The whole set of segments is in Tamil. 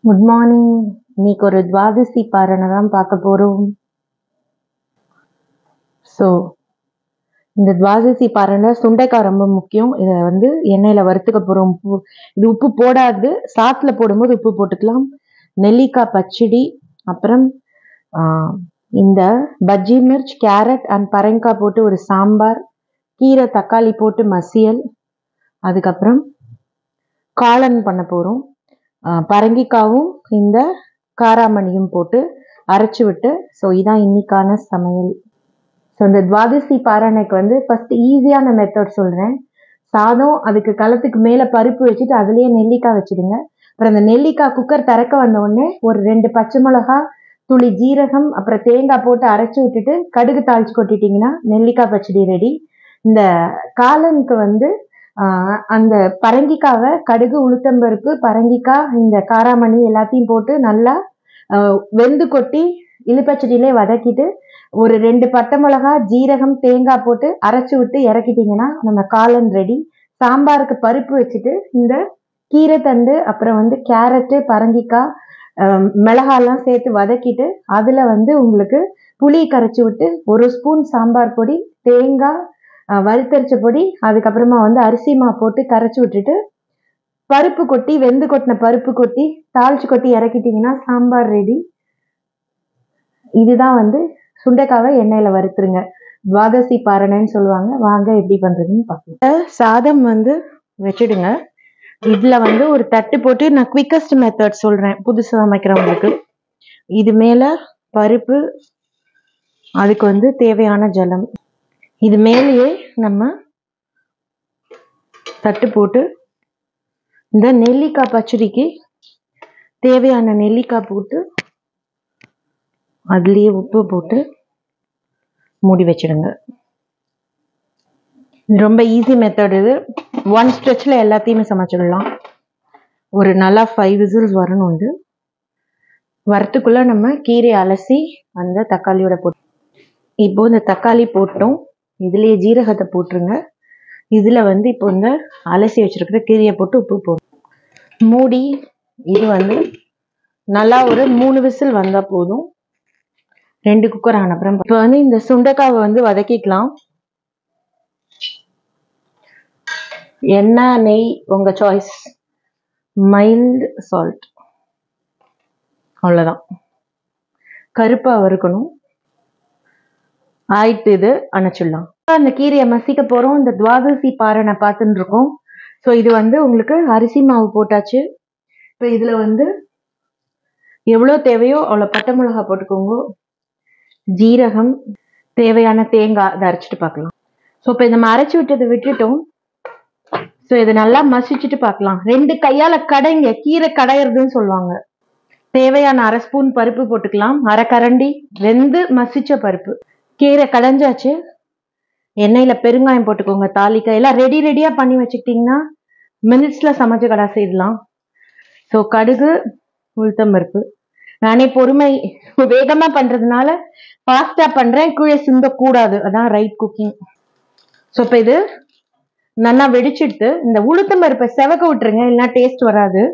குட் மார்னிங் இன்னைக்கு ஒரு துவாதசி பாரணை தான் பார்க்க போகிறோம் ஸோ இந்த துவாதசி பாரணை சுண்டைக்காய் ரொம்ப முக்கியம் இதை வந்து எண்ணெயில் வறுத்துக்க போகிறோம் உப்பு இது உப்பு போடாது சாத்தில் போடும்போது உப்பு போட்டுக்கலாம் நெல்லிக்காய் பச்சடி அப்புறம் ஆஹ், இந்த பஜ்ஜி மிர்ச் கேரட் அண்ட் பரங்காய் போட்டு ஒரு சாம்பார் கீரை தக்காளி போட்டு மசியல் அதுக்கப்புறம் காளான் பண்ண போகிறோம் பரங்கிக்காவும் இந்த காராமணியும் போட்டு அரைச்சி விட்டு ஸோ இதான் இன்னைக்கான சமையல் ஸோ இந்த துவாதசி பாராயணைக்கு வந்து ஃபர்ஸ்ட் ஈஸியான மெத்தட் சொல்கிறேன் சாதம் அதுக்கு களத்துக்கு மேலே பருப்பு வச்சுட்டு அதுலேயே நெல்லிக்காய் வச்சிடுங்க அப்புறம் அந்த நெல்லிக்காய் குக்கர் திறக்க வந்த உடனே ஒரு ரெண்டு பச்சை மிளகா துளி ஜீரகம் அப்புறம் தேங்காய் போட்டு அரைச்சி விட்டுட்டு கடுகு தாளிச்சு கொட்டிட்டீங்கன்னா நெல்லிக்காய் பச்சடி ரெடி இந்த காளானுக்கு வந்து ஆஹ், அந்த பரங்கிக்காவை கடுகு உளுத்தம்பருப்பு பரங்கிக்காய் இந்த காராமணி எல்லாத்தையும் போட்டு நல்லா ஆஹ், வெந்து கொட்டி இழுப்பச்சடியிலே வதக்கிட்டு ஒரு ரெண்டு பட்டை மிளகா ஜீரகம் தேங்காய் போட்டு அரைச்சி விட்டு இறக்கிட்டீங்கன்னா நம்ம காளான் ரெடி சாம்பாருக்கு பருப்பு வச்சுட்டு இந்த கீரை தண்டு அப்புறம் வந்து கேரட்டு பரங்கிக்காய் ஆஹ், மிளகாலாம் சேர்த்து வதக்கிட்டு அதில் வந்து உங்களுக்கு புளி கரைச்சி விட்டு ஒரு ஸ்பூன் சாம்பார் பொடி தேங்காய் ஆஹ், வறுத்தரிச்ச பொடி அதுக்கப்புறமா வந்து அரிசி மா போட்டு கரைச்சி விட்டுட்டு பருப்பு கொட்டி வெந்து கொட்டின பருப்பு கொட்டி தாளிச்சு கொட்டி இறக்கிட்டீங்கன்னா சாம்பார் ரெடி இதுதான் வந்து சுண்டைக்காவை எண்ணெயில வறுத்துருங்க துவாதசி பாரணன்னு சொல்லுவாங்க வாங்க எப்படி பண்றதுன்னு பார்க்கலாம் சாதம் வந்து வச்சிடுங்க இதுல வந்து ஒரு தட்டு போட்டு நான் குவிக்கஸ்ட் மெத்தட் சொல்றேன் புதுசா சமைக்கிறவங்களுக்கு இது மேல பருப்பு அதுக்கு வந்து தேவையான ஜலம் இது மேலேயே நம்ம தட்டு போட்டு இந்த நெல்லிக்காய் பச்சடிக்கு தேவையான நெல்லிக்காய் போட்டு அதுலேயே உப்பு போட்டு மூடி வச்சிடுங்க இது ரொம்ப ஈஸி மெத்தட் இது ஒன் ஸ்ட்ரெச்சில் எல்லாத்தையுமே சமைச்சிடலாம் ஒரு நல்லா ஃபைவ் விசில்ஸ் வரணும் இது வரத்துக்குள்ள நம்ம கீரையை அலசி அந்த தக்காளியோட போட்டு இப்போ இந்த தக்காளி போட்டோம் இதுலேயே ஜீரகத்தை போட்டுருங்க இதில் வந்து இப்போ இந்த அலசி வச்சிருக்கிற கீரையை போட்டு உப்பு போடும் மூடி இது வந்து நல்லா ஒரு மூணு விசில் வந்தால் போதும் ரெண்டு குக்கர் ஆன அப்புறம் இப்போ வந்து இந்த சுண்டைக்காவை வந்து வதக்கிக்கலாம் எண்ணெய் நெய் உங்க சாய்ஸ் மைல்டு சால்ட் அவ்வளோதான் கருப்பா வறுக்கணும் ஆயிட்டு இது அணைச்சிடலாம் அந்த கீரையை மசிக்க போறோம் இந்த துவாதசி பாறை பார்த்துட்டு இருக்கோம் ஸோ இது வந்து உங்களுக்கு அரிசி மாவு போட்டாச்சு இப்போ இதுல வந்து எவ்வளோ தேவையோ அவ்வளோ பட்டை மிளகா போட்டுக்கோங்க ஜீரகம் தேவையான தேங்காய் இதை அரைச்சிட்டு பார்க்கலாம் ஸோ இப்போ நம்ம அரைச்சி விட்டதை விட்டுட்டோம் ஸோ இதை நல்லா மசிச்சுட்டு பார்க்கலாம் ரெண்டு கையால கடைங்க கீரை கடையிறதுன்னு சொல்லுவாங்க தேவையான அரை ஸ்பூன் பருப்பு போட்டுக்கலாம் அரை கரண்டி வெந்து மசிச்ச பருப்பு கீரை கடைஞ்சாச்சு எண்ணெயில பெருங்காயம் போட்டுக்கோங்க தாளிக்காய் எல்லாம் ரெடி ரெடியா பண்ணி வச்சுக்கிட்டிங்கன்னா மினிட்ஸ்ல சமைச்சு கடை செய்யலாம் ஸோ கடுகு உளுத்தம்பருப்பு நானே பொறுமை வேகமா பண்றதுனால ஃபாஸ்டா பண்றேன் கீழே சிந்தக்கூடாது அதான் ரைட் குக்கிங் ஸோ இப்போ இது நல்லா வெடிச்சிட்டு இந்த உளுத்தம் பருப்பை செவக்க விட்டுருங்க இல்லைன்னா டேஸ்ட் வராது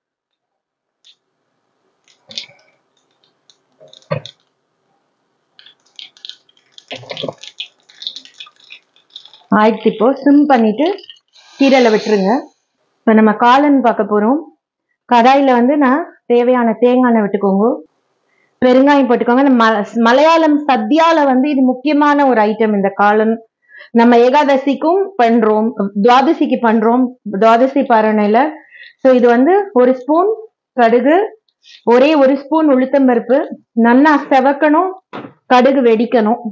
ஆயிடுச்சு இப்போ சிம் பண்ணிட்டு கீரையில விட்டுருங்க இப்போ நம்ம காளான் பார்க்க போறோம் கடாயில வந்து நான் தேவையான தேங்காய் எண்ணெய் விட்டுக்கோங்க பெருங்காயம் போட்டுக்கோங்க இந்த ம- மலையாளம் சத்யால வந்து இது முக்கியமான ஒரு ஐட்டம் இந்த காளான் நம்ம ஏகாதசிக்கும் பண்றோம் துவாதசிக்கு பண்றோம் துவாதசி பாரணையில ஸோ இது வந்து ஒரு ஸ்பூன் கடுகு ஒரே ஒரு ஸ்பூன் உளுத்தம்பருப்பு நல்லா செவக்கணும் கடுகு வெடிக்கணும்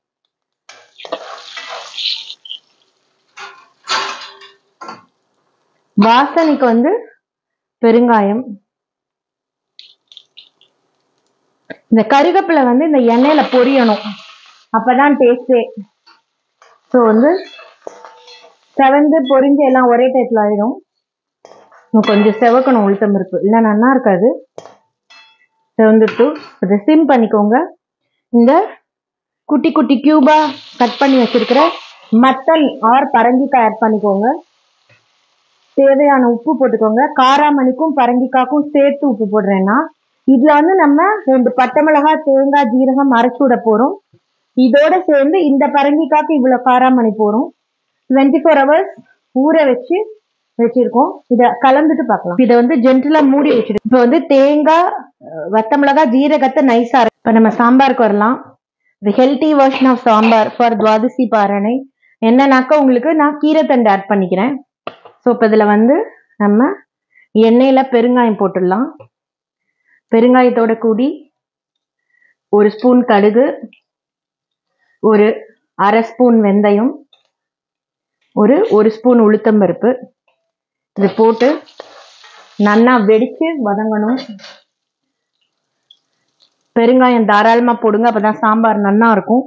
வாசனைக்கு வந்து பெருங்காயம் இந்த கருவேப்பிலை வந்து இந்த எண்ணெயில பொரியணும் அப்பதான் டேஸ்டே ஸோ வந்து செவந்து பொரிஞ்சு எல்லாம் ஒரே டைப்ல ஆயிடும் இன்னும் கொஞ்சம் செவக்கணும் உளுத்தம் பருப்பு இல்லை நல்லா இருக்காது செவந்துட்டு அதை சிம் பண்ணிக்கோங்க இந்த குட்டி குட்டி கியூபா கட் பண்ணி வச்சிருக்கிற மட்டன் ஆர் பரங்கிக்காய் ஆட் பண்ணிக்கோங்க தேவையான உப்பு போட்டுக்கோங்க காராமணிக்கும் பரங்கிக்காக்கும் சேர்த்து உப்பு போடுறேன்னா இதுல வந்து நம்ம ரெண்டு பட்டை மிளகாய் தேங்காய் ஜீரகம் அரைச்சு விட போறோம் இதோட சேர்ந்து இந்த பரங்கிக்காய்க்கு இவ்வளவு காராமணி போறோம் டுவெண்ட்டி ஃபோர் ஹவர்ஸ் ஊற வச்சு வச்சிருக்கோம் இத கலந்துட்டு பார்க்கலாம் இதை வந்து ஜென்டலா மூடி வச்சிருக்கோம் இப்போ வந்து தேங்காய் அஹ், வத்த மிளகாய் ஜீரகத்தை நைஸா இப்போ நம்ம சாம்பாருக்கு வரலாம் the healthy version of sambar for துவாதசி பாரணை என்னன்னாக்கா உங்களுக்கு நான் கீரைத்தண்டு ஆட் பண்ணிக்கிறேன் ஸோ இப்போ இதில் வந்து நம்ம எண்ணெயில் பெருங்காயம் போட்டுடலாம் பெருங்காயத்தோட கூடி ஒரு ஸ்பூன் கடுகு ஒரு அரை ஸ்பூன் வெந்தயம் ஒரு ஒரு ஸ்பூன் உளுத்தம்பருப்பு இது போட்டு நல்லா வெடிச்சு வதங்கணும் பெருங்காயம் தாராளமா போடுங்க அப்பதான் சாம்பார் நல்லா இருக்கும்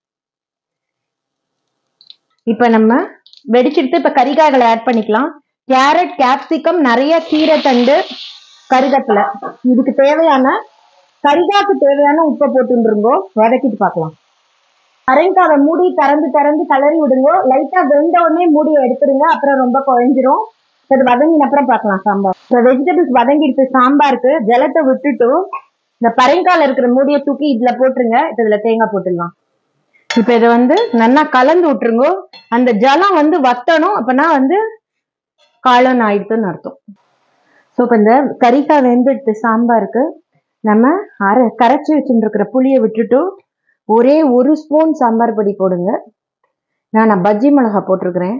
இப்ப நம்ம வெடிச்சிட்டு இப்ப கறிகாய்களை ஆட் பண்ணிக்கலாம் கேரட் கேப்சிகம் நிறைய கீரை தண்டு கருகப்பிலை இதுக்கு தேவையான கறிகாய்க்கு தேவையான உப்பை போட்டுருங்கோ வதக்கிட்டு பார்க்கலாம் அரைங்காவை மூடி திறந்து திறந்து கலரி விடுங்க லைட்டா வெந்த உடனே மூடியை எடுத்துருங்க அப்புறம் ரொம்ப குழஞ்சிரும் இப்ப இது வதங்கின அப்புறம் பார்க்கலாம் சாம்பார் இப்போ வெஜிடபிள்ஸ் வதங்கிடுச்சு சாம்பாருக்கு ஜலத்தை விட்டுட்டு இந்த பரைங்கால இருக்கிற மூடியை தூக்கி இதுல போட்டுருங்க இப்ப இதுல தேங்காய் போட்டுடலாம் இப்ப இதை வந்து நல்லா கலந்து விட்டுருங்க அந்த ஜலம் வந்து வத்தணும் அப்பனா வந்து காளான் ஆயிடுதுன்னு அர்த்தம் ஸோ இப்போ இந்த கறிக்காய் வெந்துடுத்து சாம்பாருக்கு நம்ம அரை கரைச்சி வச்சுட்டு இருக்கிற புளியை விட்டுட்டு ஒரே ஒரு ஸ்பூன் சாம்பார் பொடி போடுங்க நான் நான் பஜ்ஜி மிளகா போட்டிருக்கிறேன்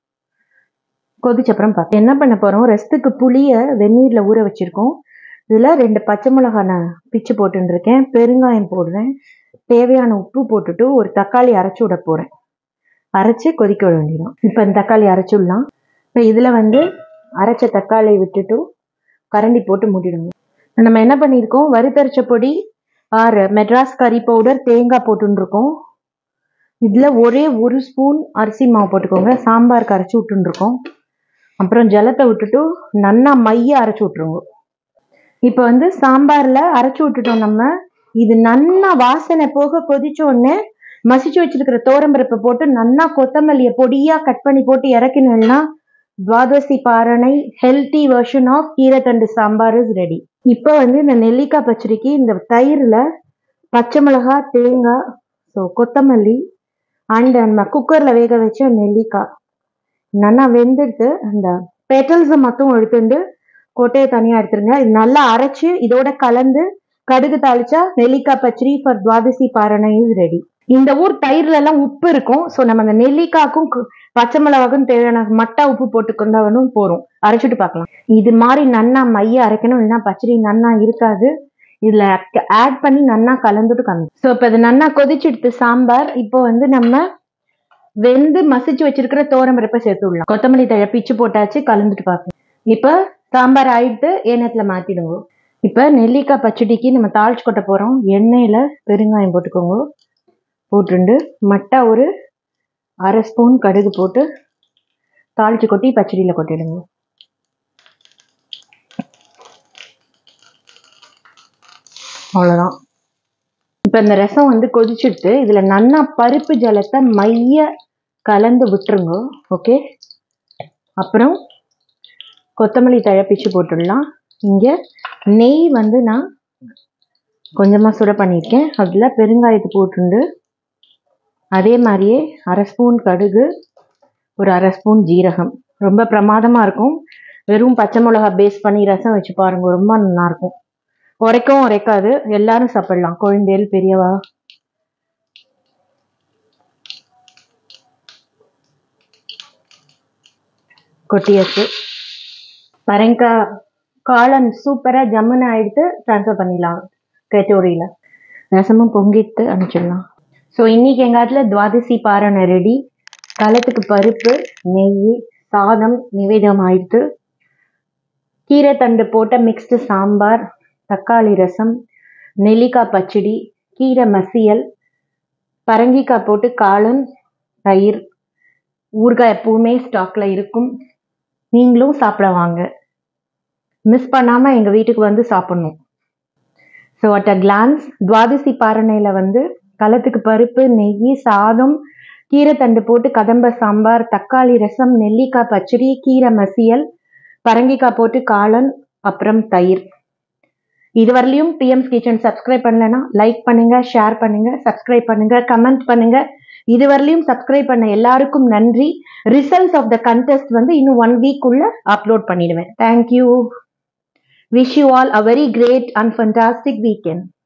கொதிச்சப்புறம் பார்த்து என்ன பண்ண போகிறோம் ரெஸ்ட்டுக்கு புளியை வெந்நீரில் ஊற வச்சுருக்கோம் இதில் ரெண்டு பச்சை மிளகா நான் பிச்சு போட்டுன்னு இருக்கேன் பெருங்காயம் போடுறேன் தேவையான உப்பு போட்டுட்டு ஒரு தக்காளி அரைச்சி விட போகிறேன் அரைச்சி கொதிக்க விட வேண்டியதான் இப்போ இந்த தக்காளி அரைச்சி விடலாம் இப்போ இதில் வந்து அரைச்ச தக்காளியை விட்டுட்டு கரண்டி போட்டு மூடிடுங்க நம்ம என்ன பண்ணியிருக்கோம் வறுத்தரைச்ச பொடி ஆர் மெட்ராஸ் கறி பவுடர் தேங்காய் போட்டுருக்கோம் இதில் ஒரே ஒரு ஸ்பூன் அரிசி மாவு போட்டுக்கோங்க சாம்பாருக்கு அரைச்சி விட்டுருக்கோம் அப்புறம் ஜலத்தை விட்டுட்டு நன்னா மைய அரைச்சி விட்ருங்க இப்போ வந்து சாம்பாரில் அரைச்சி விட்டுட்டோம் நம்ம இது நன்னா வாசனை போக கொதிச்ச உடனே மசிச்சு வச்சிருக்கிற தோரம்பருப்பை போட்டு நன்னா கொத்தமல்லியை பொடியா கட் பண்ணி போட்டு இறக்கணும்னா துவாதசி பாரணை ஹெல்த்தி வெர்ஷன் ஆஃப் கீரைத்தண்டு சாம்பார் இஸ் ரெடி இப்போ வந்து இந்த நெல்லிக்காய் பச்சடிக்கு இந்த தயிரில் பச்சை மிளகாய் தேங்காய் ஸோ கொத்தமல்லி அண்ட் நம்ம குக்கரில் வேக வச்ச நெல்லிக்காய் நல்லா வெந்துட்டு அந்த பெட்டல்ஸை மட்டும் எடுத்துட்டு கொட்டையை தனியாக எடுத்துருங்க இது நல்லா அரைச்சு இதோட கலந்து கடுகு தாளிச்சா நெல்லிக்காய் பச்சடி ஃபார் துவாதசி பாரணை இஸ் ரெடி இந்த ஊர் தயிர்ல எல்லாம் உப்பு இருக்கும் ஸோ நம்ம அந்த நெல்லிக்காய்க்கும் கு- பச்சை மிளகாக்கும் தேவையான மட்டா உப்பு போட்டு கொண்டாவனும் போறோம் அரைச்சிட்டு பார்க்கலாம் இது மாதிரி நன்னா மைய அரைக்கணும் இல்லைன்னா பச்சடி நன்னா இருக்காது இதுல ஆட் பண்ணி நன்னா கலந்துட்டு கம்மி ஸோ இப்போ இது நன்னா கொதிச்சிடுத்து சாம்பார் இப்போ வந்து நம்ம வெந்து மசிச்சு வச்சிருக்கிற தோரம்பருப்பை சேர்த்து விடலாம் கொத்தமல்லி தழை பிச்சு போட்டாச்சு கலந்துட்டு பார்க்கலாம் இப்போ சாம்பார் ஆயிடுத்து ஏனத்துல மாத்திடுங்க இப்போ நெல்லிக்காய் பச்சடிக்கு நம்ம தாளிச்சு கொட்ட போறோம் எண்ணெயில பெருங்காயம் போட்டுக்கோங்க போட்டுண்டு மட்டை ஒரு அரை ஸ்பூன் கடுகு போட்டு தாளிச்சு கொட்டி பச்சடியில் கொட்டிடுங்க அவ்வளோதான் இப்போ இந்த ரசம் வந்து கொதிச்சுட்டு இதில் நன்னா பருப்பு ஜலத்தை மைய கலந்து விட்டுருங்க ஓகே அப்புறம் கொத்தமல்லி தழை பிச்சு போட்டுடலாம் இங்கே நெய் வந்து நான் கொஞ்சமாக சுட பண்ணியிருக்கேன் அதில் பெருங்காயத்தை போட்டுண்டு அதே மாதிரியே அரை ஸ்பூன் கடுகு ஒரு அரை ஸ்பூன் ஜீரகம் ரொம்ப பிரமாதமாக இருக்கும் வெறும் பச்சை மிளகா பேஸ் பண்ணி ரசம் வச்சு பாருங்க ரொம்ப நல்லா இருக்கும் உரைக்கவும் உரைக்காது எல்லாரும் சாப்பிடலாம் குழந்தைகள் பெரியவா கொட்டியாச்சு பரங்காய் காளான் சூப்பராக ஜம்முன்னு ஆயிடுத்து ட்ரான்ஸ்ஃபர் பண்ணிடலாம் கட்டோரியில் ரசமும் பொங்கிட்டு அனுப்பிச்சிடலாம் ஸோ இன்னைக்கு எங்கள் இடத்துல துவாதசி பாரணை ரெடி காலத்துக்கு பருப்பு நெய் சாதம் நிவேதம் ஆயிடுத்து கீரை தண்டு போட்ட மிக்ஸ்டு சாம்பார் தக்காளி ரசம் நெல்லிக்காய் பச்சடி கீரை மசியல் பரங்கிக்காய் போட்டு காளான் தயிர் ஊறுகாய் எப்பவுமே ஸ்டாக்ல இருக்கும் நீங்களும் சாப்பிட வாங்க மிஸ் பண்ணாம எங்க வீட்டுக்கு வந்து சாப்பிடணும் ஸோ அட் அ கிளான்ஸ் துவாதசி பாரணையில வந்து களத்துக்கு பருப்பு நெய் சாதம் கீரை தண்டு போட்டு கதம்ப சாம்பார் தக்காளி ரசம் நெல்லிக்காய் பச்சடி கீரை மசியல் பரங்கிக்காய் போட்டு காளான் அப்புறம் தயிர் இது வரலையும் பிஎம்ஸ் கிச்சன் சப்ஸ்கிரைப் பண்ணலனா லைக் பண்ணுங்க ஷேர் பண்ணுங்க சப்ஸ்கிரைப் பண்ணுங்க கமெண்ட் பண்ணுங்க இது வரலையும் சப்ஸ்கிரைப் பண்ண எல்லாருக்கும் நன்றி ரிசல்ட்ஸ் ஆஃப் த கண்டெஸ்ட் வந்து இன்னும் ஒன் வீக் உள்ள அப்லோட் பண்ணிடுவேன் thank you wish you all a very great and fantastic weekend